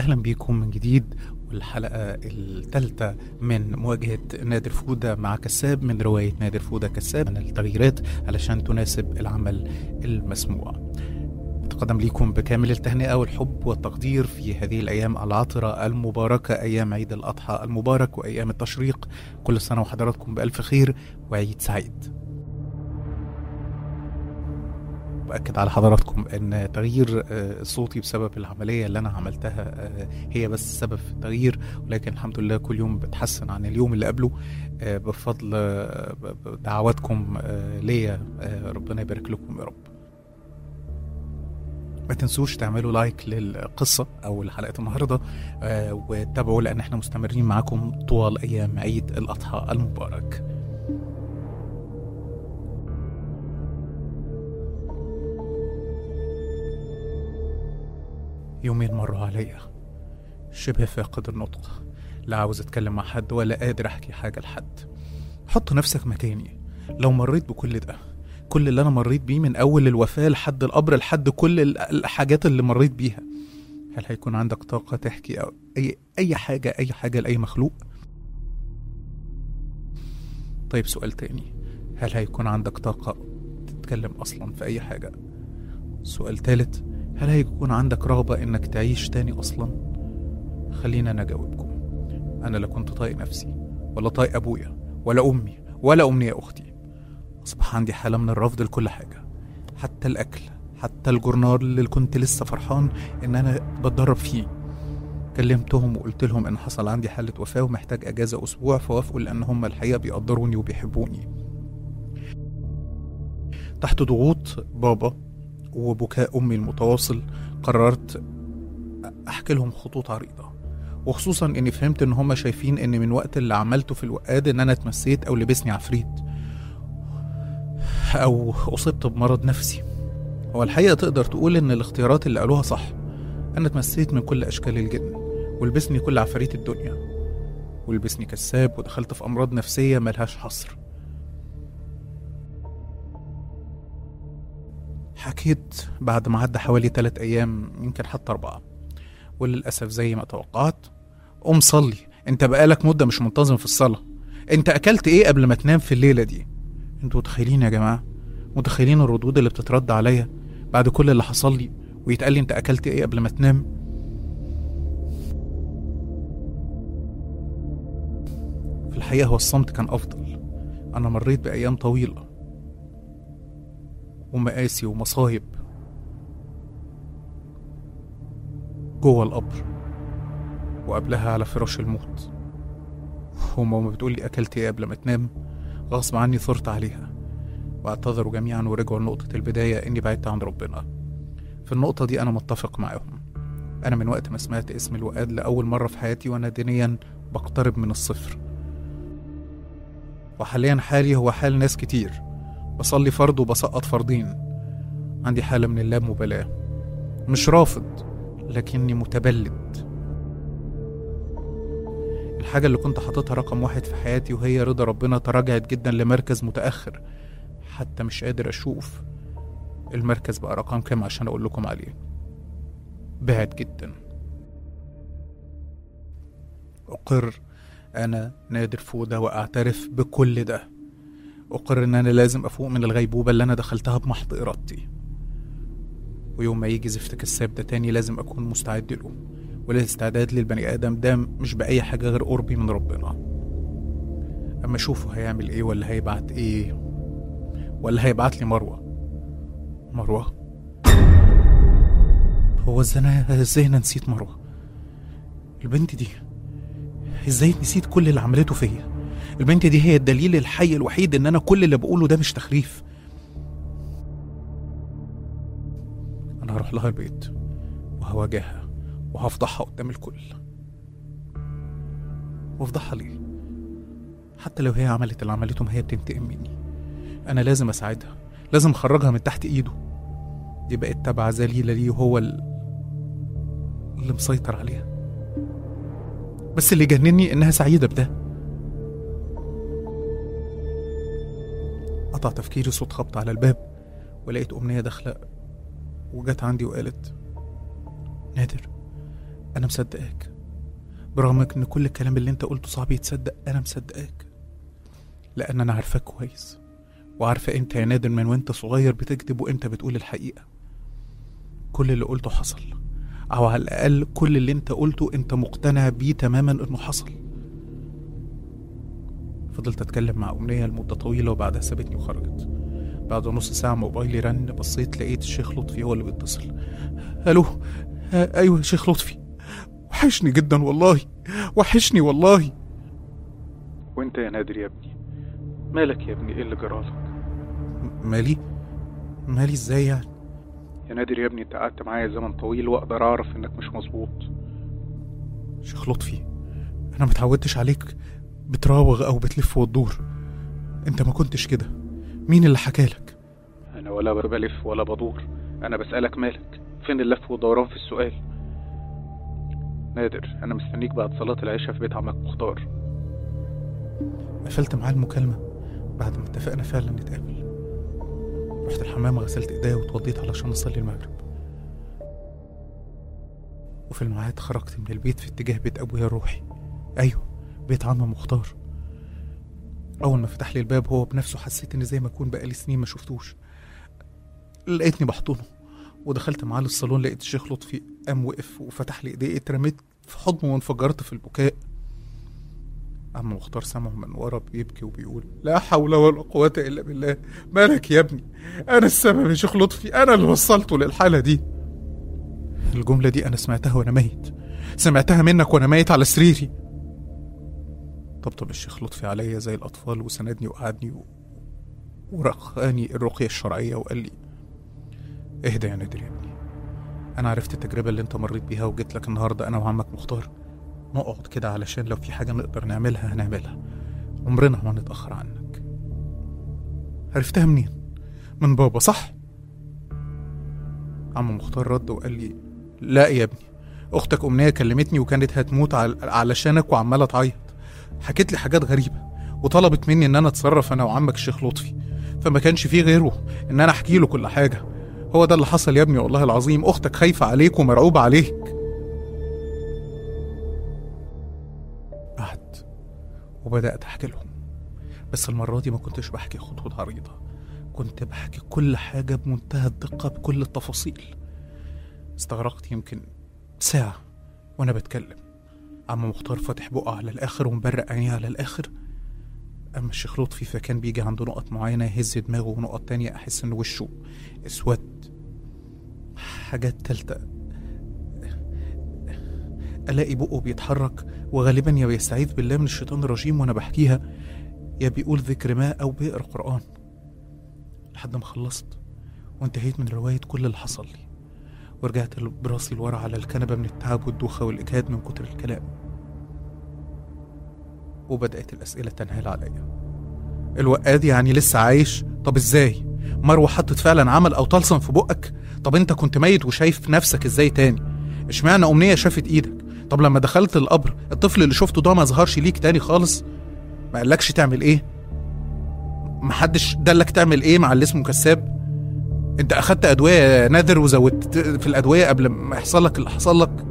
أهلا بيكم من جديد والحلقة الثالثة من مواجهة نادر فودة مع كساب من رواية نادر فودة كساب عن التغييرات علشان تناسب العمل المسموع أتقدم لكم بكامل التهنئة والحب والتقدير في هذه الأيام العطرة المباركة أيام عيد الأضحى المبارك وأيام التشريق كل سنة وحضراتكم بألف خير وعيد سعيد بأكد على حضراتكم ان تغيير آه، صوتي بسبب العمليه اللي انا عملتها آه، هي بس سبب في التغيير ولكن الحمد لله كل يوم بتحسن عن اليوم اللي قبله آه، بفضل آه، ب- ب- دعواتكم آه، ليا آه، ربنا يبارك لكم يا رب ما تنسوش تعملوا لايك للقصة أو لحلقة النهاردة آه، وتابعوا لأن احنا مستمرين معاكم طوال أيام عيد الأضحى المبارك يومين مروا عليا شبه فاقد النطق لا عاوز اتكلم مع حد ولا قادر احكي حاجة لحد حط نفسك مكاني لو مريت بكل ده كل اللي انا مريت بيه من اول الوفاة لحد القبر لحد كل ال- الحاجات اللي مريت بيها هل هيكون عندك طاقة تحكي أو أي أي حاجة أي حاجة لأي مخلوق؟ طيب سؤال تاني هل هيكون عندك طاقة تتكلم أصلا في أي حاجة؟ سؤال تالت هل هيكون عندك رغبة إنك تعيش تاني أصلا؟ خلينا أنا أجاوبكم أنا لا كنت طايق نفسي ولا طايق أبويا ولا أمي ولا أمنية أختي أصبح عندي حالة من الرفض لكل حاجة حتى الأكل حتى الجورنال اللي كنت لسه فرحان إن أنا بتدرب فيه كلمتهم وقلت لهم إن حصل عندي حالة وفاة ومحتاج أجازة أسبوع فوافقوا لأن هم الحقيقة بيقدروني وبيحبوني تحت ضغوط بابا وبكاء أمي المتواصل قررت أحكي لهم خطوط عريضة وخصوصا إني فهمت إن هما شايفين إن من وقت اللي عملته في الوقاد إن أنا اتمسيت أو لبسني عفريت أو أصبت بمرض نفسي هو الحقيقة تقدر تقول إن الاختيارات اللي قالوها صح أنا اتمسيت من كل أشكال الجن ولبسني كل عفاريت الدنيا ولبسني كذاب ودخلت في أمراض نفسية ملهاش حصر حكيت بعد ما عدى حوالي تلات أيام يمكن حتى أربعة وللأسف زي ما توقعت قوم صلي انت بقالك مدة مش منتظم في الصلاة انت أكلت ايه قبل ما تنام في الليلة دي انتوا متخيلين يا جماعة متخيلين الردود اللي بتترد عليا بعد كل اللي حصل لي ويتقال لي انت أكلت ايه قبل ما تنام في الحقيقة هو الصمت كان أفضل أنا مريت بأيام طويلة ومآسي ومصايب جوه القبر وقبلها على فراش الموت وماما بتقولي أكلت إيه قبل ما تنام غصب عني ثرت عليها واعتذروا جميعا ورجعوا لنقطة البداية إني بعدت عن ربنا في النقطة دي أنا متفق معاهم أنا من وقت ما سمعت اسم الوقاد لأول مرة في حياتي وأنا دينيا بقترب من الصفر وحاليا حالي هو حال ناس كتير بصلي فرض وبسقط فرضين عندي حالة من اللامبالاة مش رافض لكني متبلد الحاجة اللي كنت حاططها رقم واحد في حياتي وهي رضا ربنا تراجعت جدا لمركز متأخر حتى مش قادر أشوف المركز بقى رقم كام عشان أقول لكم عليه بعد جدا أقر أنا نادر فودة وأعترف بكل ده أقر إن أنا لازم أفوق من الغيبوبة اللي أنا دخلتها بمحض إرادتي ويوم ما يجي زفت كساب ده تاني لازم أكون مستعد له والاستعداد للبني آدم ده مش بأي حاجة غير قربي من ربنا أما أشوفه هيعمل إيه ولا هيبعت إيه ولا هيبعت لي مروة مروة هو ازاي انا ازاي انا نسيت مروة البنت دي ازاي نسيت كل اللي عملته فيا البنت دي هي الدليل الحي الوحيد ان انا كل اللي بقوله ده مش تخريف انا هروح لها البيت وهواجهها وهفضحها قدام الكل وافضحها ليه حتى لو هي عملت اللي عملته ما هي بتنتقم مني انا لازم اساعدها لازم اخرجها من تحت ايده دي بقت تبع ذليلة ليه وهو ال- اللي مسيطر عليها بس اللي جنني انها سعيدة بده قطع تفكيري صوت خبط على الباب ولقيت أمنية داخلة وجت عندي وقالت نادر انا مصدقاك برغم ان كل الكلام اللي انت قلته صعب يتصدق انا مصدقاك لان انا عارفاك كويس وعارفه انت يا نادر من وانت صغير بتكذب وانت بتقول الحقيقه كل اللي قلته حصل او على الاقل كل اللي انت قلته انت مقتنع بيه تماما انه حصل فضلت اتكلم مع امنيه لمده طويله وبعدها سابتني وخرجت بعد نص ساعه موبايلي رن بصيت لقيت الشيخ لطفي هو اللي بيتصل الو آه، ايوه يا شيخ لطفي وحشني جدا والله وحشني والله وانت يا نادر يا ابني مالك يا ابني ايه اللي جرالك مالي مالي ازاي يعني يا نادر يا ابني انت قعدت معايا زمن طويل واقدر اعرف انك مش مظبوط شيخ لطفي انا متعودتش عليك بتراوغ او بتلف وتدور انت ما كنتش كده مين اللي حكالك انا ولا بلف ولا بدور انا بسألك مالك فين اللف والدوران في السؤال نادر انا مستنيك بعد صلاة العشاء في بيت عمك مختار قفلت معاه المكالمة بعد ما اتفقنا فعلا نتقابل رحت الحمام غسلت ايديا واتوضيت علشان اصلي المغرب وفي الميعاد خرجت من البيت في اتجاه بيت ابويا الروحي ايوه بيت عم مختار اول ما فتح لي الباب هو بنفسه حسيت ان زي ما اكون بقالي سنين ما شفتوش لقيتني بحضنه ودخلت معاه للصالون لقيت الشيخ لطفي قام وقف وفتح لي ايديه اترميت في حضنه وانفجرت في البكاء عم مختار سامعه من ورا بيبكي وبيقول لا حول ولا قوة إلا بالله مالك يا ابني أنا السبب يا شيخ لطفي أنا اللي وصلته للحالة دي الجملة دي أنا سمعتها وأنا ميت سمعتها منك وأنا ميت على سريري طبطب الشيخ لطفي عليا زي الأطفال وسندني وقعدني و... ورقاني الرقية الشرعية وقال لي اهدى يا نادر يا ابني أنا عرفت التجربة اللي أنت مريت بيها وجيت لك النهاردة أنا وعمك مختار نقعد كده علشان لو في حاجة نقدر نعملها هنعملها عمرنا ما نتأخر عنك عرفتها منين؟ من بابا صح؟ عم مختار رد وقال لي لا يا ابني أختك أمنية كلمتني وكانت هتموت عل- علشانك وعمالة تعيط حكيت لي حاجات غريبة وطلبت مني إن أنا أتصرف أنا وعمك الشيخ لطفي فما كانش فيه غيره إن أنا أحكي له كل حاجة هو ده اللي حصل يا ابني والله العظيم أختك خايفة عليك ومرعوبة عليك قعدت وبدأت أحكي لهم بس المرة دي ما كنتش بحكي خطوط عريضة كنت بحكي كل حاجة بمنتهى الدقة بكل التفاصيل استغرقت يمكن ساعة وأنا بتكلم عم مختار فاتح بقه على الآخر ومبرق عينيه على الآخر أما الشيخ لطفي فكان بيجي عند نقط معينة يهز دماغه ونقط تانية أحس إن وشه اسود حاجات تالتة ألاقي بقه بيتحرك وغالبا يا بيستعيذ بالله من الشيطان الرجيم وأنا بحكيها يا بيقول ذكر ما أو بيقرأ قرآن لحد ما خلصت وانتهيت من رواية كل اللي حصل لي ورجعت براسي لورا على الكنبة من التعب والدوخة والإجهاد من كتر الكلام وبدأت الأسئلة تنهال عليا الوقاد يعني لسه عايش طب ازاي مروة حطت فعلا عمل أو طلسم في بقك طب انت كنت ميت وشايف نفسك ازاي تاني اشمعنى أمنية شافت ايدك طب لما دخلت القبر الطفل اللي شفته ده ما ظهرش ليك تاني خالص ما قالكش تعمل ايه محدش دلك تعمل ايه مع اللي اسمه كساب انت اخدت ادويه يا نادر وزودت في الادويه قبل ما يحصل لك اللي حصل لك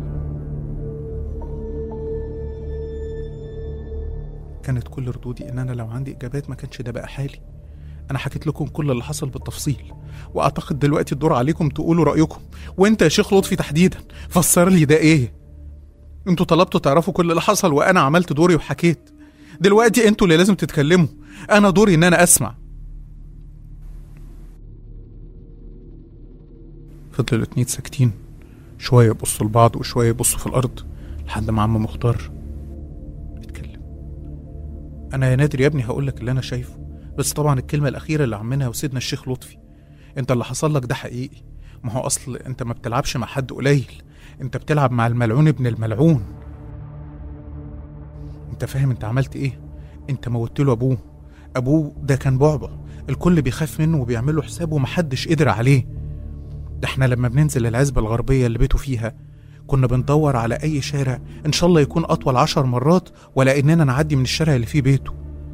كانت كل ردودي ان انا لو عندي اجابات ما كانش ده بقى حالي انا حكيت لكم كل اللي حصل بالتفصيل واعتقد دلوقتي الدور عليكم تقولوا رايكم وانت يا شيخ لطفي تحديدا فسر لي ده ايه انتوا طلبتوا تعرفوا كل اللي حصل وانا عملت دوري وحكيت دلوقتي انتوا اللي لازم تتكلموا انا دوري ان انا اسمع فضلوا الاتنين ساكتين شوية يبصوا لبعض وشوية يبصوا في الأرض لحد ما عم مختار اتكلم أنا يا نادر يا ابني هقولك اللي أنا شايفه بس طبعا الكلمة الأخيرة اللي عملها وسيدنا الشيخ لطفي أنت اللي حصل لك ده حقيقي ما هو أصل أنت ما بتلعبش مع حد قليل أنت بتلعب مع الملعون ابن الملعون أنت فاهم أنت عملت إيه أنت موتت له أبوه أبوه ده كان بعبع الكل بيخاف منه وبيعمل له حساب ومحدش قدر عليه ده احنا لما بننزل العزبة الغربية اللي بيته فيها كنا بندور على أي شارع إن شاء الله يكون أطول عشر مرات ولا إننا نعدي من الشارع اللي فيه بيته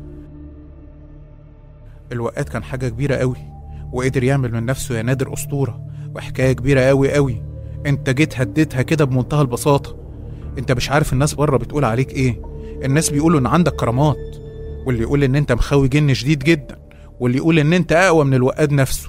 الوقات كان حاجة كبيرة قوي وقدر يعمل من نفسه يا نادر أسطورة وحكاية كبيرة قوي قوي انت جيت هديتها كده بمنتهى البساطة انت مش عارف الناس بره بتقول عليك ايه الناس بيقولوا ان عندك كرامات واللي يقول ان انت مخاوي جن شديد جدا واللي يقول ان انت اقوى من الوقاد نفسه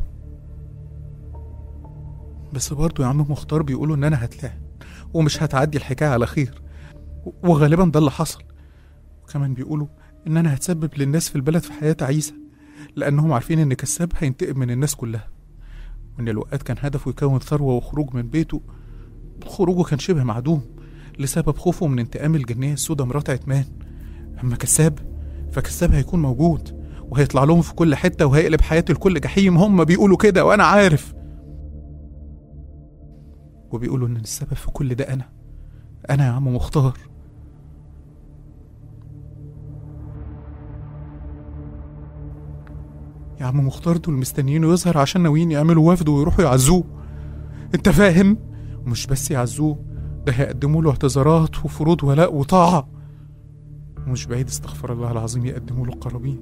بس برضه يا عم مختار بيقولوا ان انا هتلاعن ومش هتعدي الحكايه على خير وغالبا ده اللي حصل وكمان بيقولوا ان انا هتسبب للناس في البلد في حياه عيسى لانهم عارفين ان كساب هينتقم من الناس كلها وان الوقات كان هدفه يكون ثروه وخروج من بيته خروجه كان شبه معدوم لسبب خوفه من انتقام الجنيه السوداء مرات عتمان اما كساب فكساب هيكون موجود وهيطلع لهم في كل حته وهيقلب حياه الكل جحيم هم بيقولوا كده وانا عارف وبيقولوا ان السبب في كل ده انا انا يا عم مختار يا عم مختار دول مستنيينه يظهر عشان ناويين يعملوا وفد ويروحوا يعزوه انت فاهم ومش بس يعزوه ده هيقدموا له اعتذارات وفروض ولاء وطاعة ومش بعيد استغفر الله العظيم يقدموا له قرابين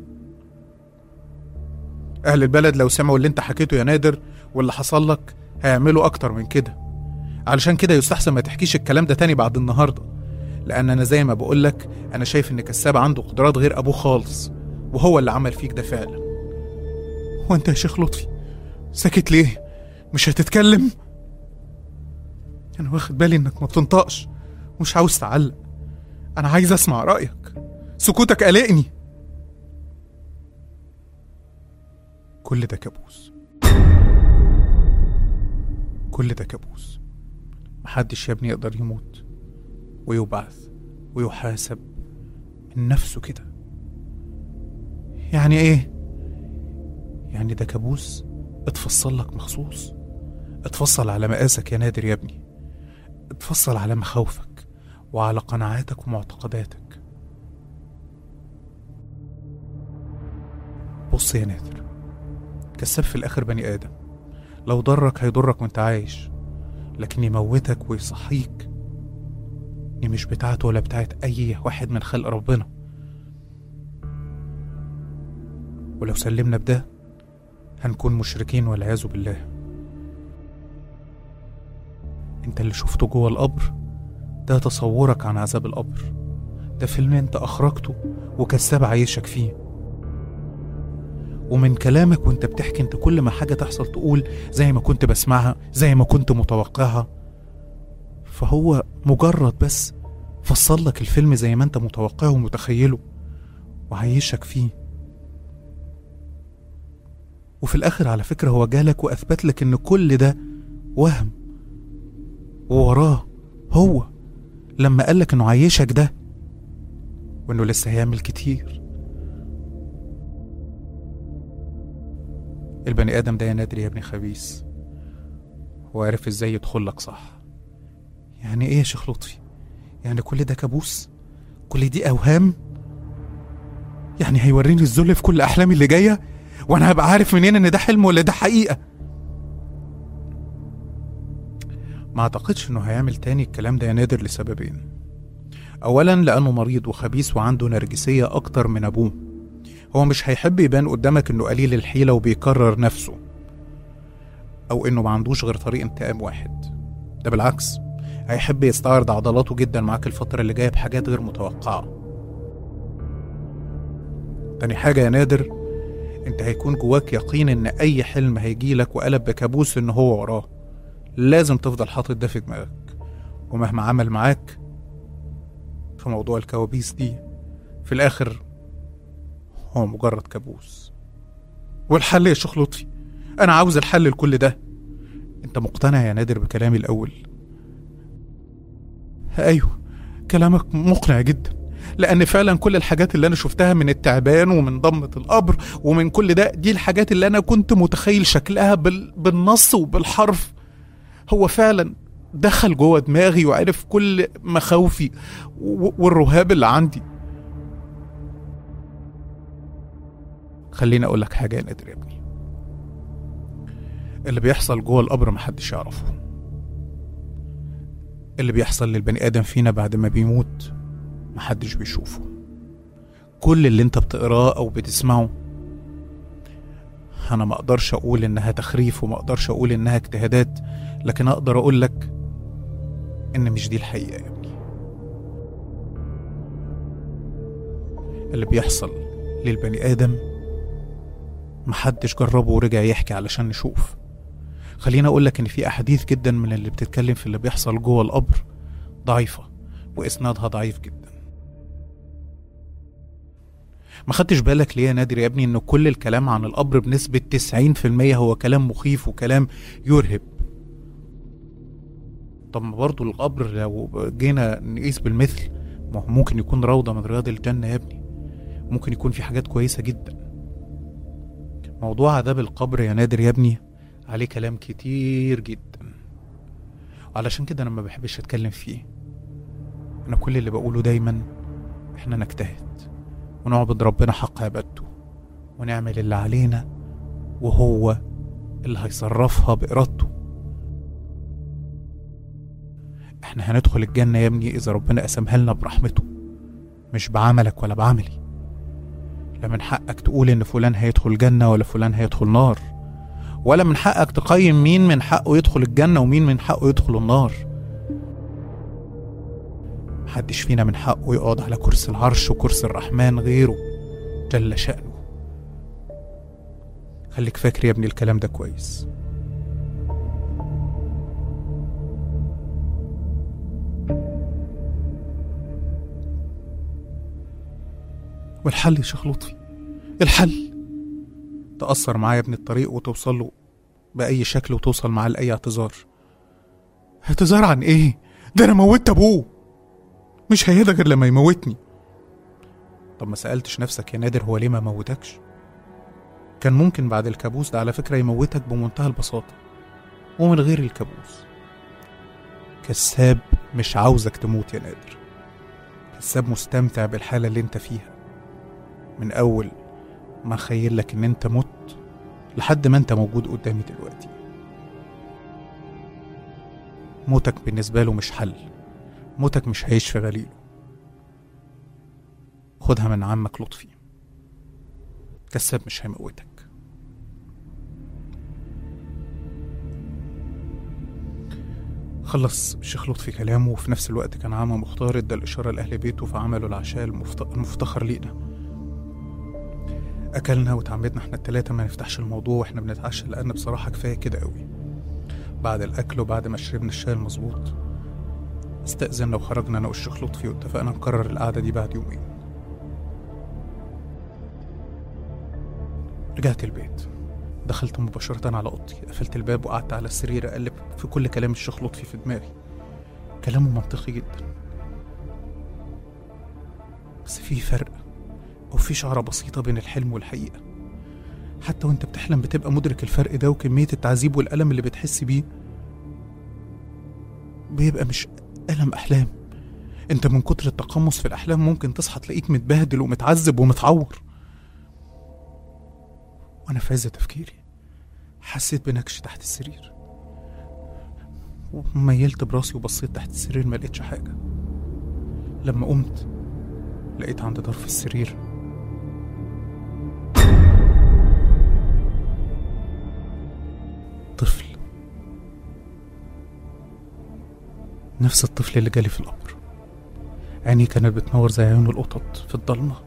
أهل البلد لو سمعوا اللي انت حكيته يا نادر واللي حصل لك هيعملوا أكتر من كده علشان كده يستحسن ما تحكيش الكلام ده تاني بعد النهاردة لأن أنا زي ما بقولك أنا شايف إن كساب عنده قدرات غير أبوه خالص وهو اللي عمل فيك ده فعلا وانت يا شيخ لطفي ساكت ليه مش هتتكلم انا واخد بالي انك ما بتنطقش ومش عاوز تعلق انا عايز اسمع رايك سكوتك قلقني كل ده كابوس كل ده كابوس محدش يا ابني يقدر يموت ويبعث ويحاسب من نفسه كده يعني ايه يعني ده كابوس اتفصل لك مخصوص اتفصل على مقاسك يا نادر يا ابني اتفصل على مخاوفك وعلى قناعاتك ومعتقداتك بص يا نادر كساب في الآخر بني آدم لو ضرك هيضرك وانت عايش لكن يموتك ويصحيك دي مش بتاعته ولا بتاعت أي واحد من خلق ربنا ولو سلمنا بده هنكون مشركين والعياذ بالله انت اللي شفته جوه القبر ده تصورك عن عذاب القبر ده فيلم انت اخرجته وكذاب عايشك فيه ومن كلامك وانت بتحكي انت كل ما حاجة تحصل تقول زي ما كنت بسمعها زي ما كنت متوقعها فهو مجرد بس فصل لك الفيلم زي ما انت متوقعه ومتخيله وعيشك فيه وفي الآخر على فكرة هو جالك وأثبت لك إن كل ده وهم ووراه هو لما قالك إنه عايشك ده وإنه لسه هيعمل كتير البني آدم ده يا نادر يا ابني خبيث هو عارف إزاي يدخل لك صح يعني إيه يا شيخ لطفي يعني كل ده كابوس كل دي أوهام يعني هيوريني الذل في كل أحلامي اللي جاية وانا هبقى عارف منين ان ده حلم ولا ده حقيقه ما اعتقدش انه هيعمل تاني الكلام ده يا نادر لسببين اولا لانه مريض وخبيث وعنده نرجسيه اكتر من ابوه هو مش هيحب يبان قدامك انه قليل الحيله وبيكرر نفسه او انه ما عندوش غير طريق انتقام واحد ده بالعكس هيحب يستعرض عضلاته جدا معاك الفتره اللي جايه بحاجات غير متوقعه تاني حاجه يا نادر انت هيكون جواك يقين ان اي حلم هيجيلك وقلب بكابوس ان هو وراه لازم تفضل حاطط ده في دماغك ومهما عمل معاك في موضوع الكوابيس دي في الاخر هو مجرد كابوس والحل يا شيخ لطفي انا عاوز الحل لكل ده انت مقتنع يا نادر بكلامي الاول ايوه كلامك مقنع جدا لان فعلا كل الحاجات اللي انا شفتها من التعبان ومن ضمة القبر ومن كل ده دي الحاجات اللي انا كنت متخيل شكلها بال... بالنص وبالحرف هو فعلا دخل جوه دماغي وعرف كل مخاوفي و... والرهاب اللي عندي خليني اقول لك حاجه يا نادر يا ابني اللي بيحصل جوه القبر محدش يعرفه اللي بيحصل للبني ادم فينا بعد ما بيموت محدش بيشوفه كل اللي انت بتقراه او بتسمعه انا ما اقدرش اقول انها تخريف وما اقدرش اقول انها اجتهادات لكن اقدر اقول لك ان مش دي الحقيقه يا ابني اللي بيحصل للبني آدم محدش جربه ورجع يحكي علشان نشوف خليني أقول لك إن في أحاديث جدا من اللي بتتكلم في اللي بيحصل جوه القبر ضعيفة وإسنادها ضعيف جدا ما خدتش بالك ليه يا نادر يا ابني إن كل الكلام عن القبر بنسبة 90% هو كلام مخيف وكلام يرهب طب ما برضه القبر لو جينا نقيس بالمثل ما هو ممكن يكون روضة من رياض الجنة يا ابني ممكن يكون في حاجات كويسة جدا موضوع عذاب القبر يا نادر يا ابني عليه كلام كتير جدا وعلشان كده انا ما بحبش اتكلم فيه انا كل اللي بقوله دايما احنا نجتهد ونعبد ربنا حق عبادته ونعمل اللي علينا وهو اللي هيصرفها بإرادته احنا هندخل الجنة يا ابني إذا ربنا قسمها لنا برحمته مش بعملك ولا بعملي لا من حقك تقول إن فلان هيدخل جنة ولا فلان هيدخل نار ولا من حقك تقيم مين من حقه يدخل الجنة ومين من حقه يدخل النار محدش فينا من حقه يقعد على كرسي العرش وكرسي الرحمن غيره جل شأنه خليك فاكر يا ابني الكلام ده كويس والحل يا شيخ لطفي الحل تأثر معاه يا ابني الطريق وتوصل له بأي شكل وتوصل معاه لأي اعتذار اعتذار عن ايه؟ ده انا موتت ابوه مش هيهدى غير لما يموتني طب ما سألتش نفسك يا نادر هو ليه ما موتكش؟ كان ممكن بعد الكابوس ده على فكرة يموتك بمنتهى البساطة ومن غير الكابوس كذاب مش عاوزك تموت يا نادر كذاب مستمتع بالحالة اللي انت فيها من أول ما خيل لك ان انت مت لحد ما انت موجود قدامي دلوقتي موتك بالنسبة له مش حل موتك مش هيعيش في غليله خدها من عمك لطفي كذاب مش هيموتك خلص الشيخ لطفي كلامه وفي نفس الوقت كان عم مختار ادى الإشارة لأهل بيته فعملوا العشاء المفت- المفتخر لينا أكلنا وتعمدنا احنا التلاتة ما نفتحش الموضوع واحنا بنتعشى لأن بصراحة كفاية كده قوي بعد الأكل وبعد ما شربنا الشاي المظبوط استأذنا وخرجنا أنا والشيخ لطفي واتفقنا نكرر القعدة دي بعد يومين رجعت البيت دخلت مباشرة على أوضتي قفلت الباب وقعدت على السرير أقلب في كل كلام الشيخ لطفي في دماغي كلامه منطقي جدا بس في فرق أو في شعرة بسيطة بين الحلم والحقيقة حتى وانت بتحلم بتبقى مدرك الفرق ده وكمية التعذيب والألم اللي بتحس بيه بيبقى مش ألم أحلام انت من كتر التقمص في الأحلام ممكن تصحى تلاقيك متبهدل ومتعذب ومتعور وأنا في عز تفكيري حسيت بنكش تحت السرير وميلت براسي وبصيت تحت السرير ما لقيتش حاجة لما قمت لقيت عند طرف السرير طفل نفس الطفل اللي جالي في القبر عيني كانت بتنور زي عيون القطط في الضلمة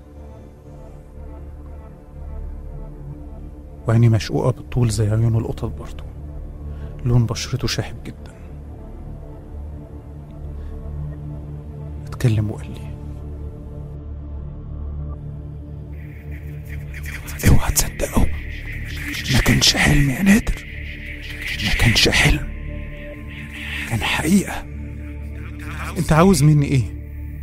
وعيني مشقوقة بالطول زي عيون القطط برضه لون بشرته شاحب جدا اتكلم وقال لي اوعى تصدقه ما كانش حلم يا نادر ما كانش حلم كان حقيقة انت عاوز مني ايه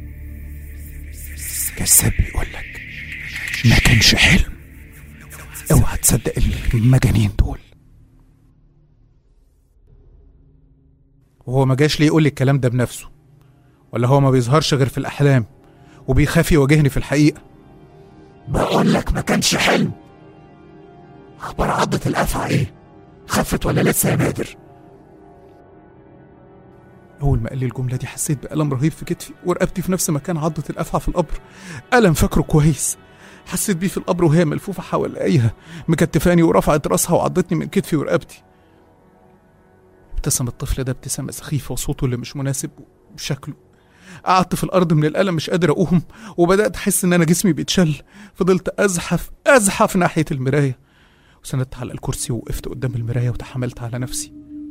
كذاب بيقول لك ما كانش حلم اوعى تصدق المجانين دول وهو ما جاش ليه يقول لي الكلام ده بنفسه ولا هو ما بيظهرش غير في الاحلام وبيخاف يواجهني في الحقيقه بقول لك ما كانش حلم اخبار عضة الافعى ايه خفت ولا لسه يا نادر اول ما قال لي الجمله دي حسيت بالم رهيب في كتفي ورقبتي في نفس مكان عضه الافعى في القبر الم فاكره كويس حسيت بيه في القبر وهي ملفوفه حواليا مكتفاني ورفعت راسها وعضتني من كتفي ورقبتي ابتسم الطفل ده ابتسامه سخيفه وصوته اللي مش مناسب وشكله قعدت في الارض من الالم مش قادر اقوم وبدات احس ان انا جسمي بيتشل فضلت ازحف ازحف ناحيه المرايه وسندت على الكرسي ووقفت قدام المرايه وتحملت على نفسي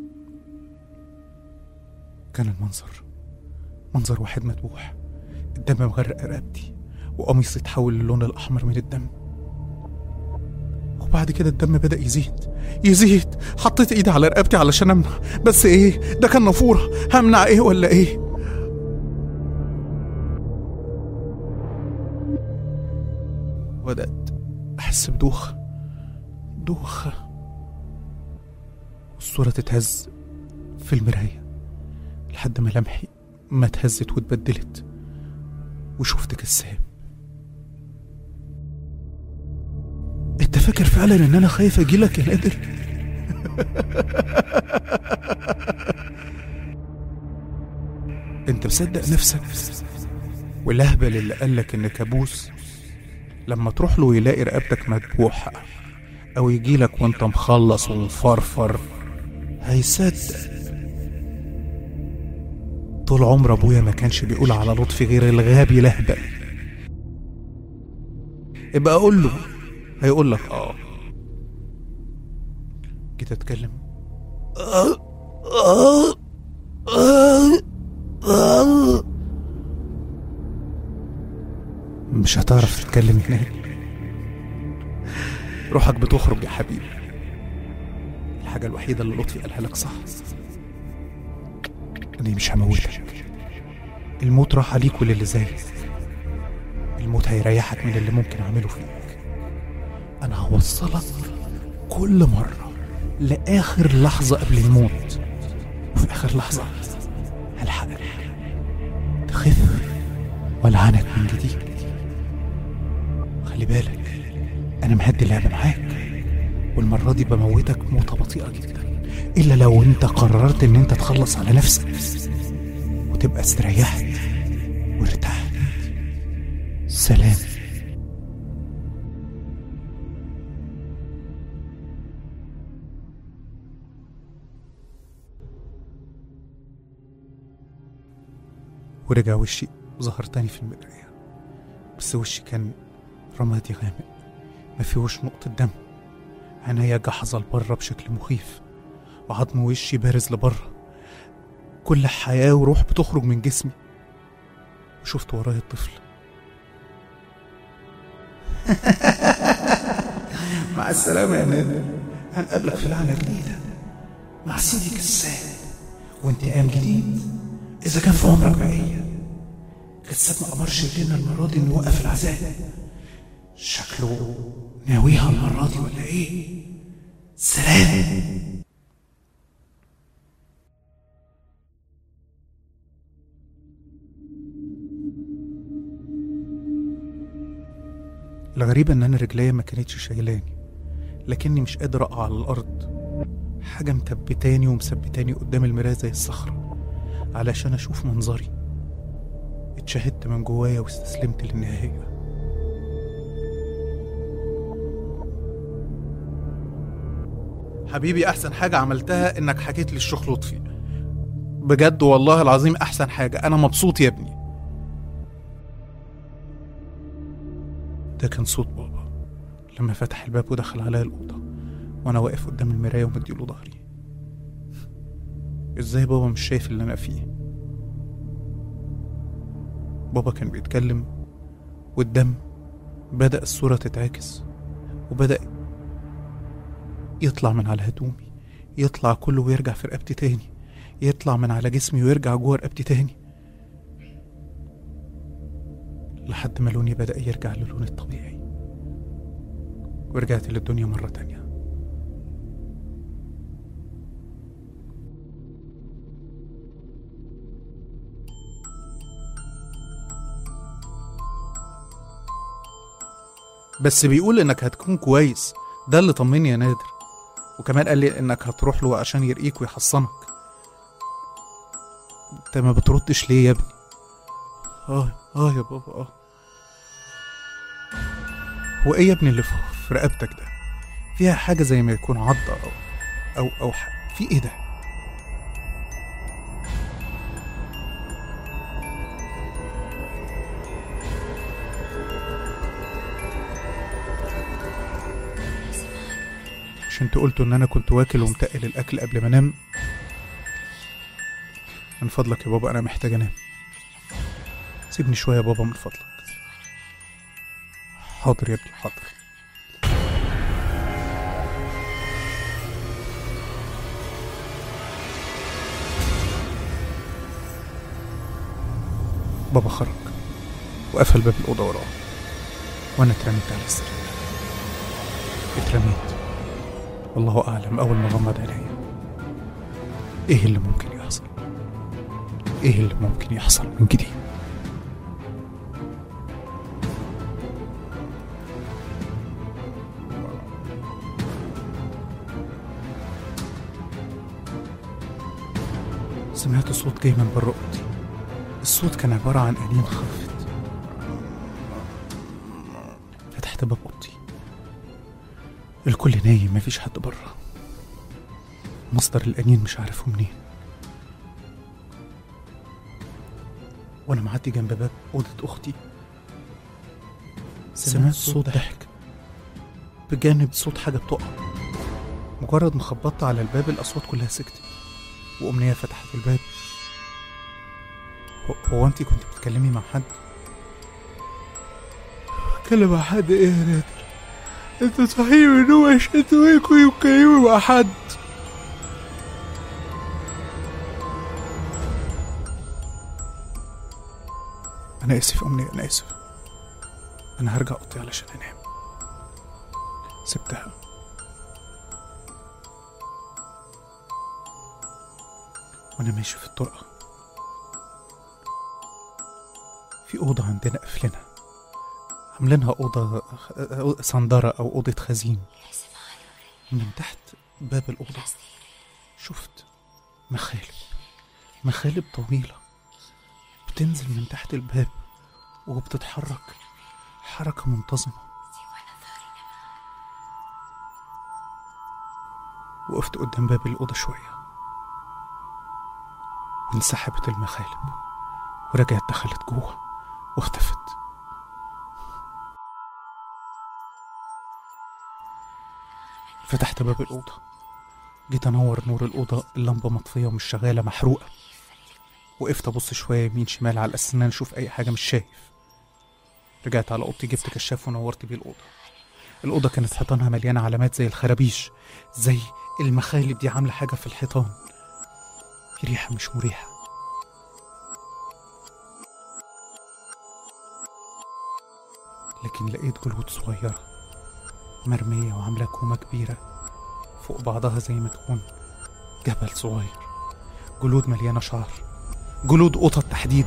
كان المنظر منظر واحد مذبوح الدم مغرق رقبتي وقميصي اتحول للون الاحمر من الدم وبعد كده الدم بدأ يزيد يزيد حطيت ايدي على رقبتي علشان امنع بس ايه ده كان نافورة همنع ايه ولا ايه بدأت أحس بدوخة دوخة والصورة تتهز في المراية لحد ما لمحي ما اتهزت واتبدلت وشفت كساب انت فاكر فعلا ان انا خايف اجيلك يا نادر انت مصدق نفسك والاهبل اللي قالك ان كابوس لما تروح له يلاقي رقبتك مذبوحة او يجيلك وانت مخلص ومفرفر هيصدق طول عمر ابويا ما كانش بيقول على لطفي غير الغبي لهبل ابقى اقول له هيقول لك اه جيت اتكلم مش هتعرف تتكلم هناك روحك بتخرج يا حبيبي الحاجة الوحيدة اللي لطفي قالها لك صح اني مش هموتك الموت راح عليك وللي زيك الموت هيريحك من اللي ممكن اعمله فيك انا هوصلك كل مرة لآخر لحظة قبل الموت وفي آخر لحظة هلحقك تخف والعنك من جديد خلي بالك أنا مهدي اللعبة معاك والمرة دي بموتك موتة بطيئة جدا إلا لو أنت قررت إن أنت تخلص على نفسك وتبقى استريحت وارتحت سلام ورجع وشي ظهر تاني في المراية بس وشي كان رمادي غامق ما فيهوش نقطة دم عينيا جحظة لبره بشكل مخيف وعظم وشي بارز لبره كل حياة وروح بتخرج من جسمي وشفت ورايا الطفل مع السلامة يا نادر هنقابلك في لعنة جديدة مع سيدي كسان وانتقام جديد إذا كان في عمرك بقية كساب ما أمرش لنا المرة دي إنه يوقف العذاب شكله ناويها المرة دي ولا إيه؟ سلام الغريب ان انا رجليا ما كانتش شايلاني لكني مش قادر اقع على الارض حاجه مثبتاني ومثبتاني قدام المرايه زي الصخره علشان اشوف منظري اتشهدت من جوايا واستسلمت للنهايه حبيبي احسن حاجه عملتها انك حكيت لي الشيخ لطفي بجد والله العظيم احسن حاجه انا مبسوط يا ابني ده كان صوت بابا لما فتح الباب ودخل عليا الأوضة وأنا واقف قدام المراية ومديله ظهري إزاي بابا مش شايف اللي أنا فيه بابا كان بيتكلم والدم بدأ الصورة تتعكس وبدأ يطلع من على هدومي يطلع كله ويرجع في رقبتي تاني يطلع من على جسمي ويرجع جوه رقبتي تاني لحد ما لوني بدأ يرجع للون الطبيعي ورجعت للدنيا مرة تانية بس بيقول انك هتكون كويس ده اللي طمني يا نادر وكمان قال لي انك هتروح له عشان يرقيك ويحصنك انت ما بتردش ليه يا ابني اه اه يا بابا اه هو ايه يا ابني اللي في في رقبتك ده فيها حاجة زي ما يكون عضة أو أو أو ح- في إيه ده؟ مش انت قلتوا ان انا كنت واكل ومتقل الاكل قبل ما انام من فضلك يا بابا انا محتاج انام سيبني شويه يا بابا من فضلك حاضر يا ابني حاضر بابا خرج وقفل باب الأوضة وراه وأنا اترميت على السرير اترميت والله أعلم أول ما غمض عينيا إيه اللي ممكن يحصل إيه اللي ممكن يحصل من جديد سمعت صوت جاي من بره أوضتي الصوت كان عبارة عن أنين خافت فتحت باب أوضتي الكل نايم مفيش حد بره مصدر الأنين مش عارفه منين وأنا معدي جنب باب أوضة أختي سمعت صوت ضحك بجانب صوت حاجة بتقع مجرد ما خبطت على الباب الأصوات كلها سكتت وأمنية فتحت الباب هو- هو انت كنت بتتكلمي مع حد؟ اتكلم مع حد ايه يا نادر؟ انت صحيح من النوم عشان تواكلي وتتكلمي مع حد انا اسف يا امنية انا اسف انا هرجع اوضتي علشان انام سبتها وانا ماشي في الطرقه في أوضة عندنا قافلينها عاملينها أوضة خ- صندرة أو أوضة خزين من تحت باب الأوضة شفت مخالب مخالب طويلة بتنزل من تحت الباب وبتتحرك حركة منتظمة وقفت قدام باب الأوضة شوية وانسحبت المخالب ورجعت دخلت جوه واختفت فتحت باب الأوضة جيت أنور نور الأوضة اللمبة مطفية ومش شغالة محروقة وقفت أبص شوية يمين شمال على أساس إن أنا أشوف أي حاجة مش شايف رجعت على أوضتي جبت كشاف ونورت بيه الأوضة الأوضة كانت حيطانها مليانة علامات زي الخرابيش زي المخالب دي عاملة حاجة في الحيطان في ريحة مش مريحة لكن لقيت جلود صغيرة مرمية وعاملة كومة كبيرة فوق بعضها زي ما تكون جبل صغير جلود مليانة شعر جلود قطط تحديدا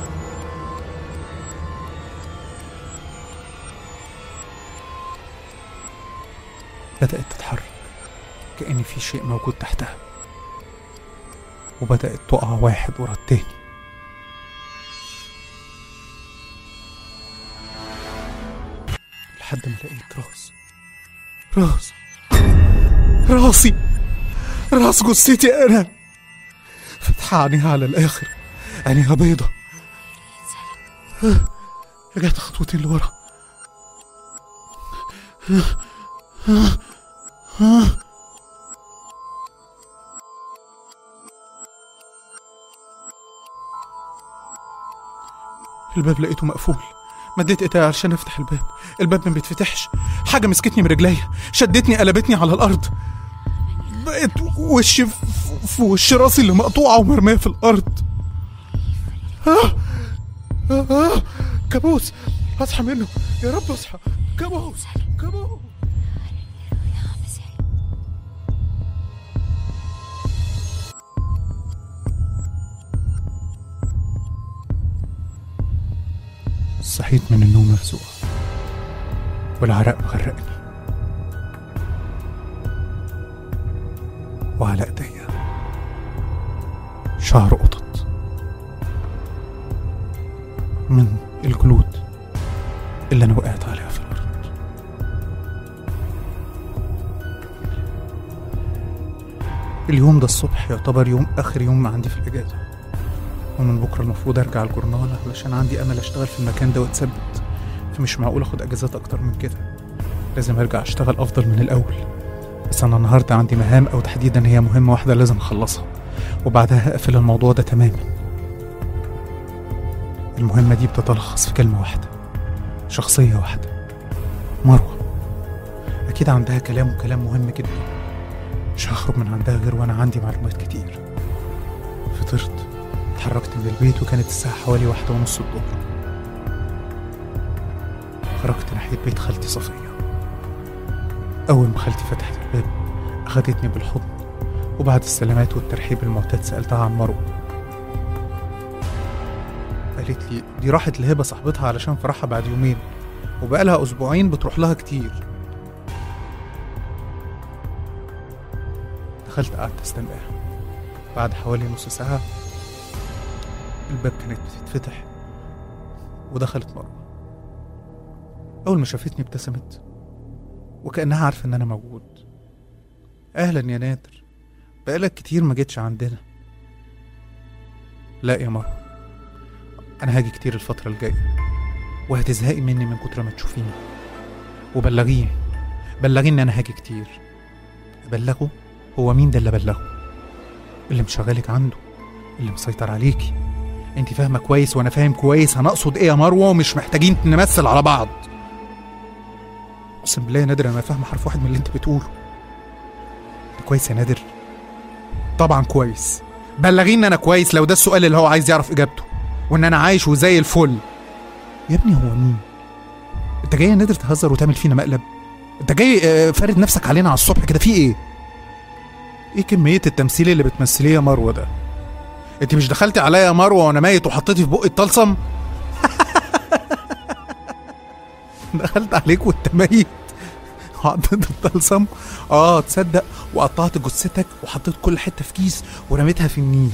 بدأت تتحرك كأن في شيء موجود تحتها وبدأت تقع واحد ورا التاني لحد ما لقيت راس راس راسي راس جثتي انا فتحة عينيها على الاخر عينيها بيضة رجعت خطوتين لورا الباب لقيته مقفول مديت ايدي عشان افتح الباب الباب ما بيتفتحش حاجه مسكتني من رجليا شدتني قلبتني على الارض بقيت وشي في, في وش راسي اللي مقطوعه ومرميه في الارض آه آه آه كابوس اصحى منه يا رب اصحى كابوس كابوس صحيت من النوم مفزوع والعرق مغرقني وعلى ايديا شعر قطط من الجلود اللي انا وقعت عليها في الارض اليوم ده الصبح يعتبر يوم اخر يوم عندي في الاجازه ومن بكره المفروض ارجع الجورنال علشان عندي امل اشتغل في المكان ده واتثبت فمش معقول اخد اجازات اكتر من كده لازم ارجع اشتغل افضل من الاول بس أنا النهاردة عندي مهام أو تحديدا هي مهمة واحدة لازم أخلصها وبعدها هقفل الموضوع ده تماما المهمة دي بتتلخص في كلمة واحدة شخصية واحدة مروة أكيد عندها كلام وكلام مهم جدا مش هخرج من عندها غير وأنا عندي معلومات كتير فطرت اتحركت من البيت وكانت الساعة حوالي واحدة ونص الظهر خرجت ناحية بيت خالتي صفية أول ما خالتي فتحت الباب أخدتني بالحضن وبعد السلامات والترحيب المعتاد سألتها عن مروة قالت لي دي راحت لهبة صاحبتها علشان فرحها بعد يومين وبقالها أسبوعين بتروح لها كتير دخلت قعدت استناها بعد حوالي نص ساعة الباب كانت بتتفتح ودخلت مروة أول ما شافتني ابتسمت وكأنها عارفة إن أنا موجود أهلا يا نادر بقالك كتير ما جيتش عندنا لا يا مروة أنا هاجي كتير الفترة الجاية وهتزهقي مني من كتر ما تشوفيني وبلغيه بلغيه إن أنا هاجي كتير أبلغه هو مين ده اللي بلغه اللي مشغلك عنده اللي مسيطر عليكي انت فاهمه كويس وانا فاهم كويس انا اقصد ايه يا مروه ومش محتاجين نمثل على بعض اقسم بالله يا نادر انا فاهم حرف واحد من اللي انت بتقوله انت كويس يا نادر طبعا كويس بلغيه ان انا كويس لو ده السؤال اللي هو عايز يعرف اجابته وان انا عايش وزي الفل يا ابني هو مين انت جاي يا نادر تهزر وتعمل فينا مقلب انت جاي آه، فارد نفسك علينا على الصبح كده في ايه ايه كمية التمثيل اللي بتمثليه يا مروة ده انت مش دخلتي عليا يا مروة وانا ميت وحطيتي في بقي الطلسم دخلت عليك وانت ميت وحطيت الطلسم اه تصدق وقطعت جثتك وحطيت كل حتة في كيس ورميتها في النيل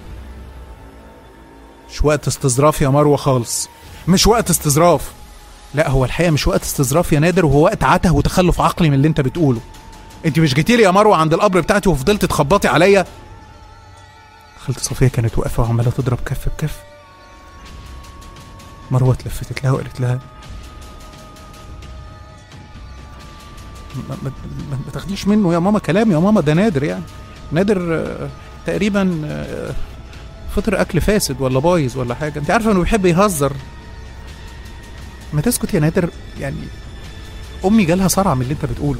مش وقت استظراف يا مروة خالص مش وقت استظراف لا هو الحقيقة مش وقت استظراف يا نادر وهو وقت عته وتخلف عقلي من اللي انت بتقوله انت مش جيتي لي يا مروه عند القبر بتاعتي وفضلت تخبطي عليا خالتي صفيه كانت واقفه وعماله تضرب كف بكف مروه اتلفتت لها وقالت لها ما, ما, ما, ما تاخديش منه يا ماما كلام يا ماما ده نادر يعني نادر آه، تقريبا آه، فطر اكل فاسد ولا بايظ ولا حاجه انت عارفه انه بيحب يهزر ما تسكت يا نادر يعني امي جالها صرع من اللي انت بتقوله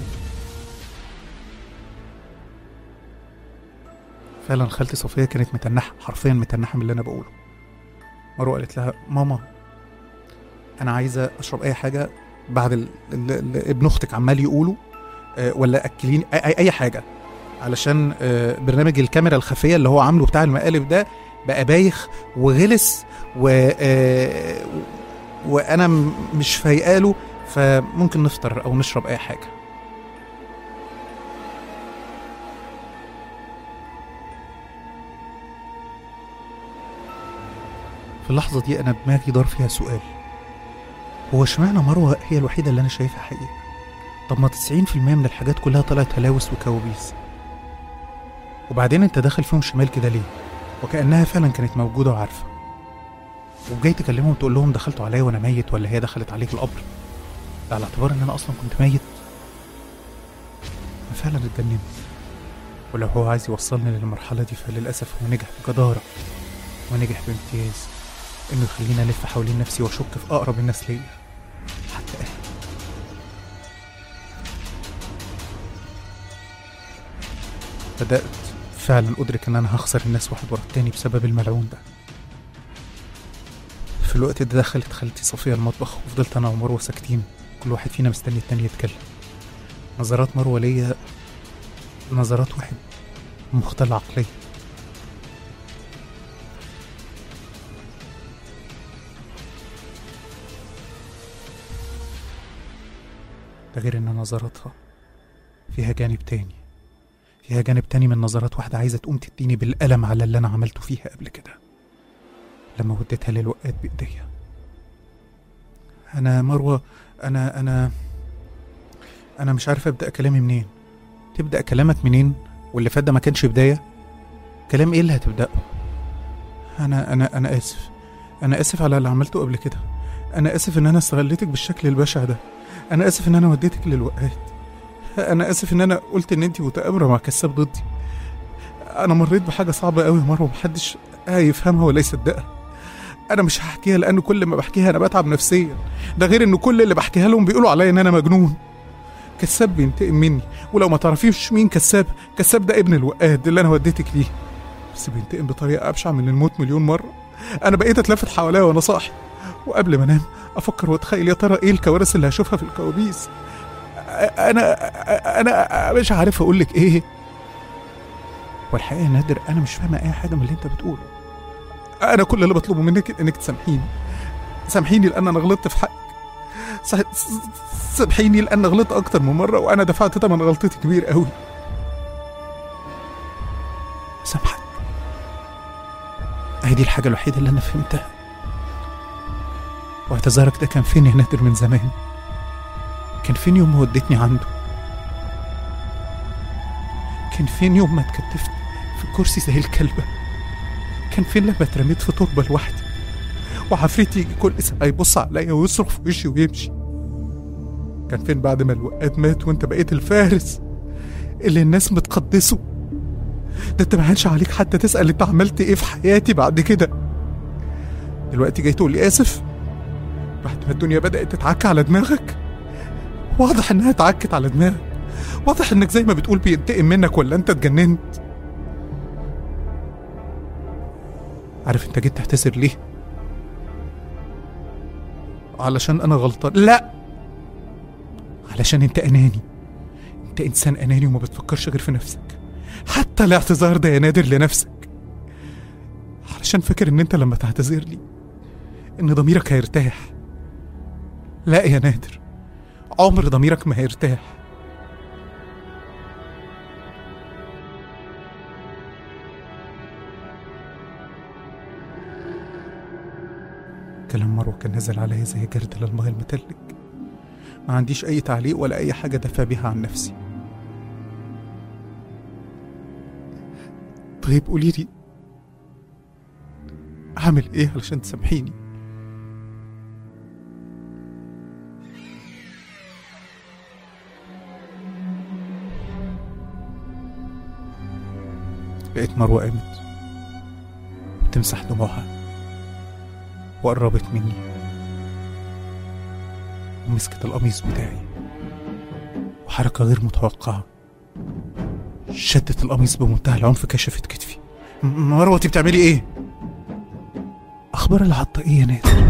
فعلا خالتي صفية كانت متنحة حرفيا متنحة من اللي أنا بقوله مروة قالت لها ماما أنا عايزة أشرب أي حاجة بعد ال- ال- ال- ابن أختك عمال يقوله آه، ولا أكليني أي, أي- أي حاجة علشان آه، برنامج الكاميرا الخفية اللي هو عامله بتاع المقالب ده بقى بايخ وغلس و آه، وأنا م- مش فايقاله فممكن نفطر أو نشرب أي حاجة في اللحظة دي أنا دماغي دار فيها سؤال هو اشمعنى مروة هي الوحيدة اللي أنا شايفها حقيقة طب ما 90% من الحاجات كلها طلعت هلاوس وكوابيس وبعدين أنت داخل فيهم شمال كده ليه وكأنها فعلا كانت موجودة وعارفة وجاي تكلمهم تقول لهم دخلتوا عليا وأنا ميت ولا هي دخلت عليك القبر ده على اعتبار إن أنا أصلا كنت ميت أنا فعلا اتجننت ولو هو عايز يوصلني للمرحلة دي فللأسف هو نجح بجدارة ونجح بامتياز انه يخليني الف حوالين نفسي واشك في اقرب الناس ليا حتى اهلي بدات فعلا ادرك ان انا هخسر الناس واحد ورا التاني بسبب الملعون ده في الوقت ده دخلت خالتي صفية المطبخ وفضلت انا ومروة ساكتين كل واحد فينا مستني التاني يتكلم نظرات مروة ليا نظرات واحد مختل عقليا ده غير ان نظراتها فيها جانب تاني فيها جانب تاني من نظرات واحدة عايزة تقوم تديني بالقلم على اللي أنا عملته فيها قبل كده لما وديتها للوقات بإيديا أنا مروة أنا أنا أنا مش عارف أبدأ كلامي منين تبدأ كلامك منين واللي فات ده ما كانش بداية كلام إيه اللي هتبدأه أنا أنا أنا آسف أنا آسف على اللي عملته قبل كده أنا آسف إن أنا استغليتك بالشكل البشع ده أنا آسف إن أنا وديتك للوقات انا اسف ان انا قلت ان انت متآمرة مع كساب ضدي انا مريت بحاجة صعبة قوي يا مروة محدش هيفهمها ولا يصدقها انا مش هحكيها لان كل ما بحكيها انا بتعب نفسيا ده غير ان كل اللي بحكيها لهم بيقولوا عليا ان انا مجنون كساب بينتقم مني ولو ما تعرفيش مين كساب كساب ده ابن الوقاد اللي انا وديتك ليه بس بينتقم بطريقه ابشع من الموت مليون مره انا بقيت اتلفت حواليا وانا صاحي وقبل ما انام افكر واتخيل يا ترى ايه الكوارث اللي هشوفها في الكوابيس انا انا مش عارف اقول لك ايه والحقيقه يا نادر انا مش فاهمه اي حاجه من اللي انت بتقوله انا كل اللي بطلبه منك انك تسامحيني سامحيني لان انا غلطت في حقك صح- س- سامحيني لان غلطت اكتر من مره وانا دفعت ثمن غلطتي كبير قوي سامحك هي دي الحاجه الوحيده اللي انا فهمتها واعتذارك ده كان فين يا نادر من زمان كان فين يوم ما وديتني عنده كان فين يوم ما اتكتفت في كرسي زي الكلبه كان فين لما اترميت في تربه لوحدي وعفريت يجي كل ساعه يبص عليا ويصرخ في وشي ويمشي كان فين بعد ما الوقاد مات وانت بقيت الفارس اللي الناس بتقدسه ده انت ما هانش عليك حتى تسال انت عملت ايه في حياتي بعد كده دلوقتي جاي تقول لي اسف بعد ما الدنيا بدات تتعكى على دماغك واضح انها اتعكت على دماغك واضح انك زي ما بتقول بينتقم منك ولا انت اتجننت عارف انت جيت تعتذر ليه علشان انا غلطان لا علشان انت اناني انت انسان اناني وما بتفكرش غير في نفسك حتى الاعتذار ده يا نادر لنفسك علشان فاكر ان انت لما تعتذر لي ان ضميرك هيرتاح لا يا نادر عمر ضميرك ما هيرتاح كلام مروة كان نازل عليا زي جرد للماء المتلج ما عنديش أي تعليق ولا أي حاجة دافع بيها عن نفسي طيب قولي لي أعمل إيه علشان تسامحيني لقيت مروة قامت بتمسح دموعها وقربت مني ومسكت القميص بتاعي وحركة غير متوقعة شدت القميص بمنتهى العنف كشفت كتفي م- مروة انت بتعملي ايه؟ اخبار العضة ايه يا نادر؟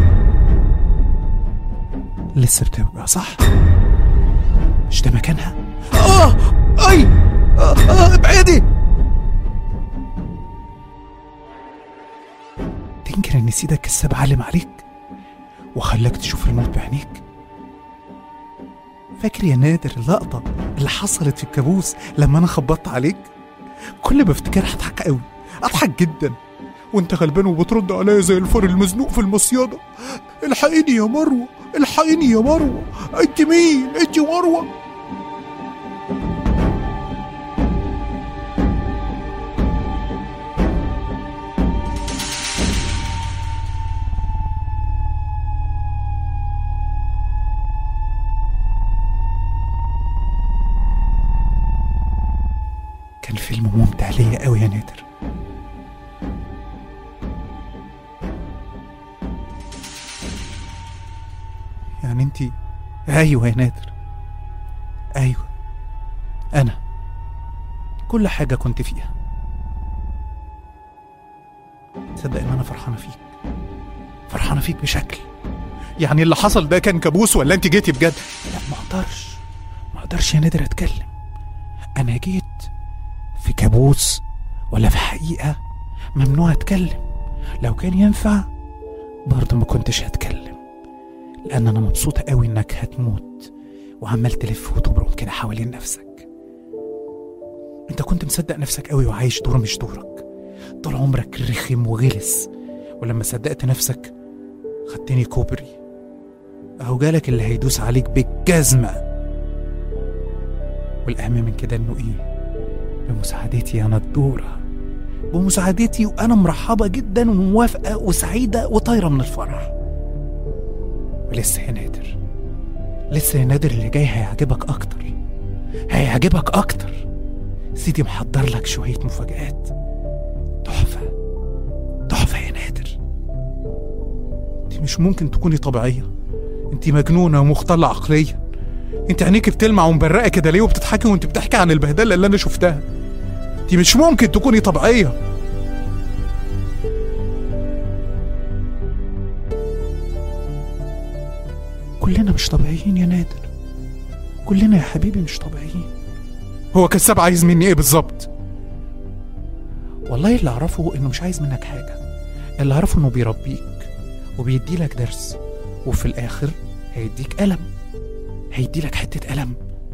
لسه بتوجع صح؟ مش ده مكانها؟ اه اي آه آه ابعدي تنكر ان سيدك كساب علم عليك وخلاك تشوف الموت بعينيك فاكر يا نادر اللقطة اللي حصلت في الكابوس لما انا خبطت عليك كل ما افتكرها اضحك قوي اضحك جدا وانت غلبان وبترد عليا زي الفار المزنوق في المصيادة الحقيني يا مروة الحقيني يا مروة انت مين انت مروة كان فيلم ممتع ليا قوي يا نادر يعني انت ايوه يا نادر ايوه انا كل حاجه كنت فيها تصدق ان انا فرحانه فيك فرحانه فيك بشكل يعني اللي حصل ده كان كابوس ولا انت جيتي بجد لا ما اقدرش ما اقدرش يا نادر اتكلم انا جيت في كابوس ولا في حقيقه ممنوع اتكلم لو كان ينفع برضه ما كنتش هتكلم لان انا مبسوطه قوي انك هتموت وعمال تلف وتبرم كده حوالين نفسك انت كنت مصدق نفسك قوي وعايش دور مش دورك طول عمرك رخم وغلس ولما صدقت نفسك خدتني كوبري اهو جالك اللي هيدوس عليك بالجزمة والأهم من كده إنه إيه بمساعدتي أنا الدورة بمساعدتي وأنا مرحبة جدا وموافقة وسعيدة وطايرة من الفرح ولسه يا نادر لسه يا نادر اللي جاي هيعجبك أكتر هيعجبك أكتر سيدي محضر لك شوية مفاجآت تحفة تحفة يا نادر انت مش ممكن تكوني طبيعية انت مجنونة ومختلة عقليا انت عينيك بتلمع ومبرقة كده ليه وبتضحكي وانت بتحكي عن البهدلة اللي انا شفتها انت مش ممكن تكوني طبيعية كلنا مش طبيعيين يا نادر كلنا يا حبيبي مش طبيعيين هو كساب عايز مني ايه بالظبط والله اللي اعرفه انه مش عايز منك حاجه اللي اعرفه انه بيربيك وبيدي لك درس وفي الاخر هيديك قلم هيدي لك حته قلم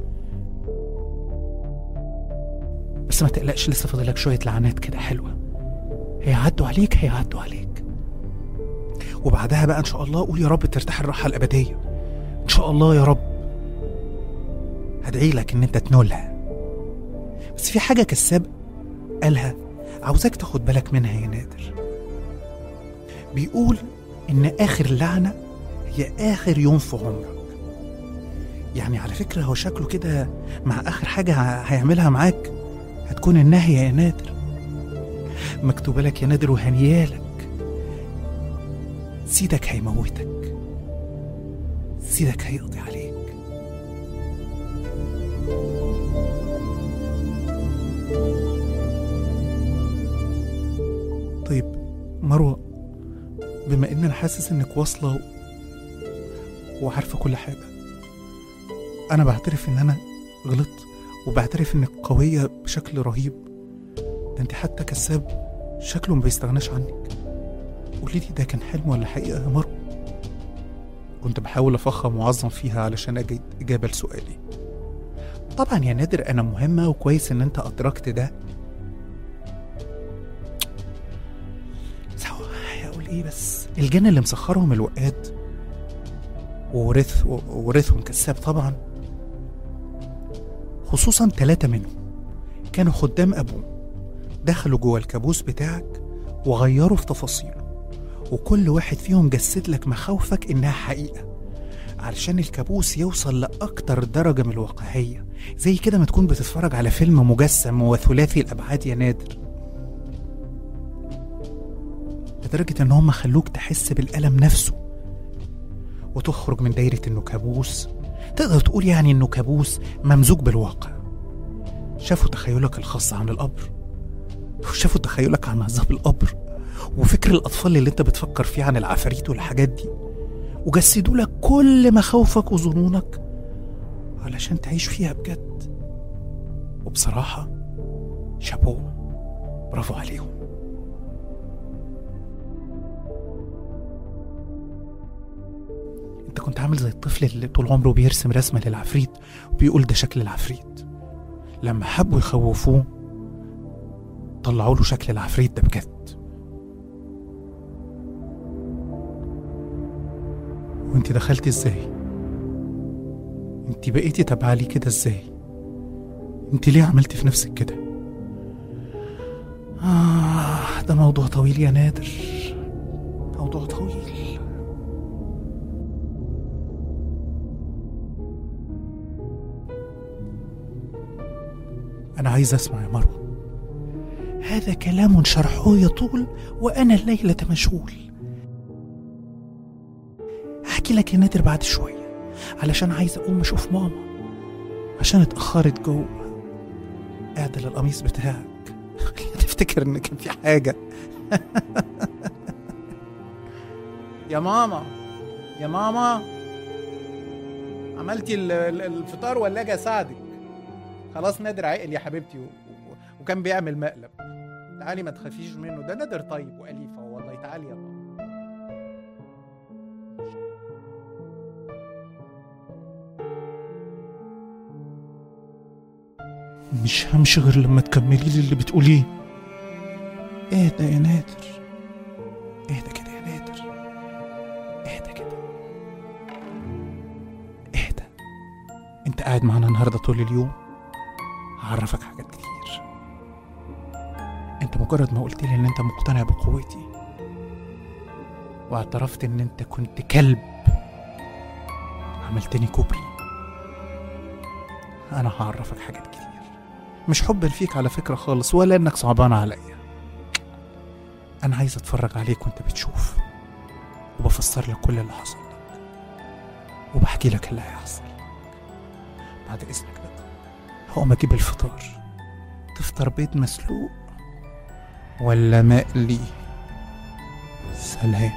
بس ما تقلقش لسه فاضلك شويه لعنات كده حلوه هيعدوا عليك هيعدوا عليك وبعدها بقى ان شاء الله قول يا رب ترتاح الراحه الابديه ان شاء الله يا رب هدعي لك ان انت تنولها بس في حاجه كساب قالها عاوزاك تاخد بالك منها يا نادر بيقول ان اخر لعنه هي اخر يوم في عمرك يعني على فكره هو شكله كده مع اخر حاجه ه- هيعملها معاك هتكون النهايه يا نادر مكتوبه لك يا نادر وهنيالك سيدك هيموتك سيدك هيقضي عليك طيب مروة بما ان انا حاسس انك واصلة و... وعارفة كل حاجة انا بعترف ان انا غلطت وبعترف انك قوية بشكل رهيب ده انت حتى كساب شكله ما بيستغناش عنك قولي لي ده كان حلم ولا حقيقة يا مروة كنت بحاول افخم واعظم فيها علشان اجد اجابة لسؤالي طبعا يا نادر انا مهمة وكويس ان انت ادركت ده بس هو هقول ايه بس الجن اللي مسخرهم الوقاد وورث وورثهم كساب طبعا خصوصا ثلاثة منهم كانوا خدام أبوه دخلوا جوه الكابوس بتاعك وغيروا في تفاصيله وكل واحد فيهم جسد لك مخاوفك إنها حقيقة علشان الكابوس يوصل لأكتر درجة من الواقعية زي كده ما تكون بتتفرج على فيلم مجسم وثلاثي الأبعاد يا نادر لدرجة إن هم خلوك تحس بالألم نفسه وتخرج من دايرة إنه كابوس تقدر تقول يعني إنه كابوس ممزوج بالواقع شافوا تخيلك الخاص عن القبر وشافوا تخيلك عن عذاب القبر وفكر الأطفال اللي أنت بتفكر فيه عن العفاريت والحاجات دي وجسدوا لك كل مخاوفك وظنونك علشان تعيش فيها بجد وبصراحة شابوه برافو عليهم انت كنت عامل زي الطفل اللي طول عمره بيرسم رسمة للعفريت وبيقول ده شكل العفريت لما حبوا يخوفوه طلعوا له شكل العفريت ده بجد وانت دخلتي ازاي انت بقيتي تابعة لي كده ازاي انت ليه عملتي في نفسك كده آه ده موضوع طويل يا نادر موضوع طويل أنا عايز أسمع يا مروة هذا كلام شرحه يطول وأنا الليلة مشغول أحكي لك يا نادر بعد شوية علشان عايز أقوم أشوف ماما عشان اتأخرت جوه اعدل القميص بتاعك خليها تفتكر إن كان في حاجة يا ماما يا ماما عملتي ال- ال- الفطار ولا اجي اساعدك خلاص نادر عقل يا حبيبتي و... و... وكان بيعمل مقلب تعالي ما تخافيش منه ده نادر طيب واليف هو والله تعالي يا ماما مش همشي غير لما تكملي لي اللي بتقوليه اهدى يا نادر اهدى كده يا نادر اهدى كده اهدى انت قاعد معانا النهارده طول اليوم هعرفك حاجات كتير انت مجرد ما قلت لي ان انت مقتنع بقوتي واعترفت ان انت كنت كلب عملتني كوبري انا هعرفك حاجات كتير مش حبا فيك على فكرة خالص ولا انك صعبان عليا انا عايز اتفرج عليك وانت بتشوف وبفسر لك كل اللي حصل لك وبحكي لك اللي هيحصل بعد اذنك بقى هقوم اجيب الفطار تفطر بيض مسلوق ولا مقلي سلام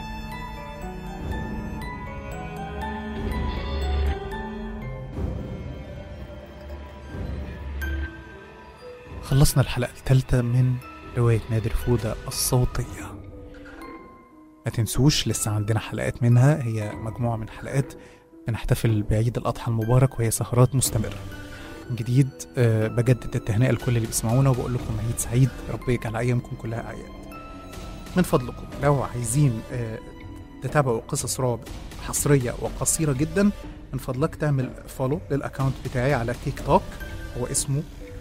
خلصنا الحلقة الثالثة من رواية نادر فودة الصوتية ما تنسوش لسه عندنا حلقات منها هي مجموعة من حلقات بنحتفل بعيد الأضحى المبارك وهي سهرات مستمرة من جديد آه، بجدد التهنئة لكل اللي بيسمعونا وبقول لكم عيد سعيد ربنا يجعل أيامكم كلها أعياد من فضلكم لو عايزين آه، تتابعوا قصص رعب حصرية وقصيرة جدا من فضلك تعمل فولو للأكاونت بتاعي على تيك توك هو اسمه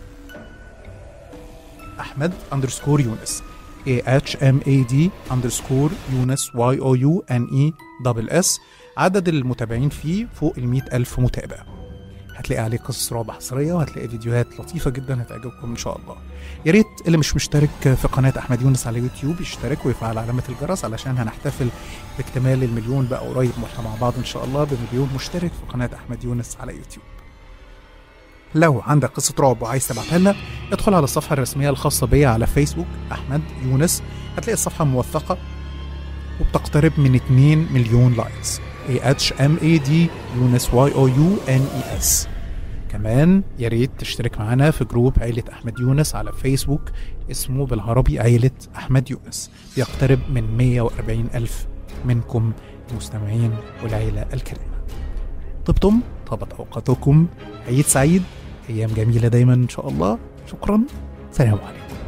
احمد اندرسكور يونس A H M A D اندرسكور يونس Y O U N E دبل اس عدد المتابعين فيه فوق ال ألف متابع هتلاقي عليه قصص رعب حصرية وهتلاقي فيديوهات لطيفة جدا هتعجبكم إن شاء الله يا ريت اللي مش مشترك في قناة أحمد يونس على يوتيوب يشترك ويفعل علامة الجرس علشان هنحتفل باكتمال المليون بقى قريب واحنا مع بعض إن شاء الله بمليون مشترك في قناة أحمد يونس على يوتيوب لو عندك قصة رعب وعايز تبعتها لنا ادخل على الصفحة الرسمية الخاصة بيا على فيسبوك أحمد يونس هتلاقي الصفحة موثقة وبتقترب من 2 مليون لايكس A H M A D يونس Y O U N E S كمان يا ريت تشترك معانا في جروب عيلة أحمد يونس على فيسبوك اسمه بالعربي عيلة أحمد يونس بيقترب من 140 ألف منكم المستمعين والعيلة الكريمة طبتم طابت أوقاتكم عيد سعيد أيام جميلة دايما إن شاء الله شكرا سلام عليكم